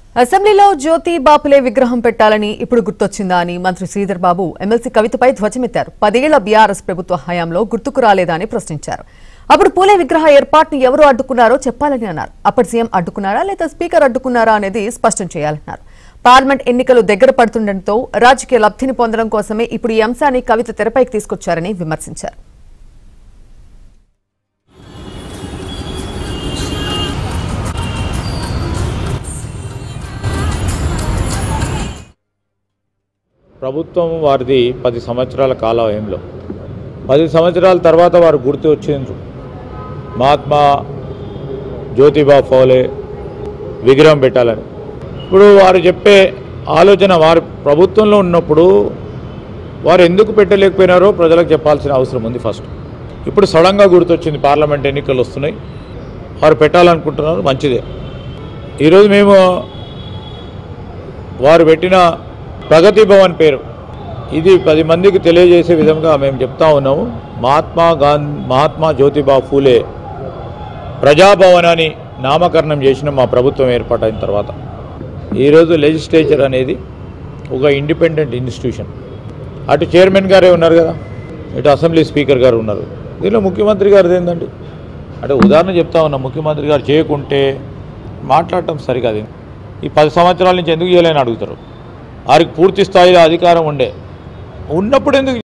అసెంబ్లీలో జ్యోతి బాపులే విగ్రహం పెట్టాలని ఇప్పుడు గుర్తొచ్చిందా అని మంత్రి శ్రీధర్ బాబు ఎమ్మెల్సీ కవితపై ధ్వజమెత్తారు పదేళ్ల బీఆర్ఎస్ ప్రభుత్వ హయాంలో గుర్తుకు రాలేదా అని ప్రశ్నించారు అప్పుడు పూలే విగ్రహ ఏర్పాటును ఎవరు అడ్డుకున్నారో చెప్పాలని అన్నారు అప్పటి సీఎం అడ్డుకున్నారా లేదా స్పీకర్ అడ్డుకున్నారా అనేది స్పష్టం చేయాలన్నారు పార్లమెంట్ ఎన్నికలు దగ్గర పడుతుండటంతో రాజకీయ లబ్ధిని పొందడం కోసమే ఇప్పుడు ఈ అంశాన్ని కవిత తెరపైకి తీసుకొచ్చారని విమర్శించారు ప్రభుత్వం వారిది పది సంవత్సరాల కాలవ్యంలో పది సంవత్సరాల తర్వాత వారు గుర్తు వచ్చిండ్రు మహాత్మా జ్యోతిబా ఫౌలే విగ్రహం పెట్టాలని ఇప్పుడు వారు చెప్పే ఆలోచన వారు ప్రభుత్వంలో ఉన్నప్పుడు వారు ఎందుకు పెట్టలేకపోయినారో ప్రజలకు చెప్పాల్సిన అవసరం ఉంది ఫస్ట్ ఇప్పుడు సడన్గా గుర్తొచ్చింది పార్లమెంట్ ఎన్నికలు వస్తున్నాయి వారు పెట్టాలనుకుంటున్నారు మంచిదే ఈరోజు మేము వారు పెట్టిన ప్రగతి భవన్ పేరు ఇది పది మందికి తెలియజేసే విధంగా మేము చెప్తా ఉన్నాము మహాత్మా గాంధీ మహాత్మా జ్యోతిబా ఫూలే ప్రజాభవన్ అని నామకరణం చేసిన మా ప్రభుత్వం ఏర్పాటైన తర్వాత ఈరోజు లెజిస్లేచర్ అనేది ఒక ఇండిపెండెంట్ ఇన్స్టిట్యూషన్ అటు చైర్మన్ గారే ఉన్నారు కదా ఇటు అసెంబ్లీ స్పీకర్ గారు ఉన్నారు దీనిలో ముఖ్యమంత్రి గారిది ఏందండి అంటే ఉదాహరణ చెప్తా ఉన్నా ముఖ్యమంత్రి గారు చేయకుంటే మాట్లాడటం సరికాదు ఈ పది సంవత్సరాల నుంచి ఎందుకు చేయలేని అడుగుతారు వారికి పూర్తి స్థాయిలో అధికారం ఉండే ఉన్నప్పుడు ఎందుకు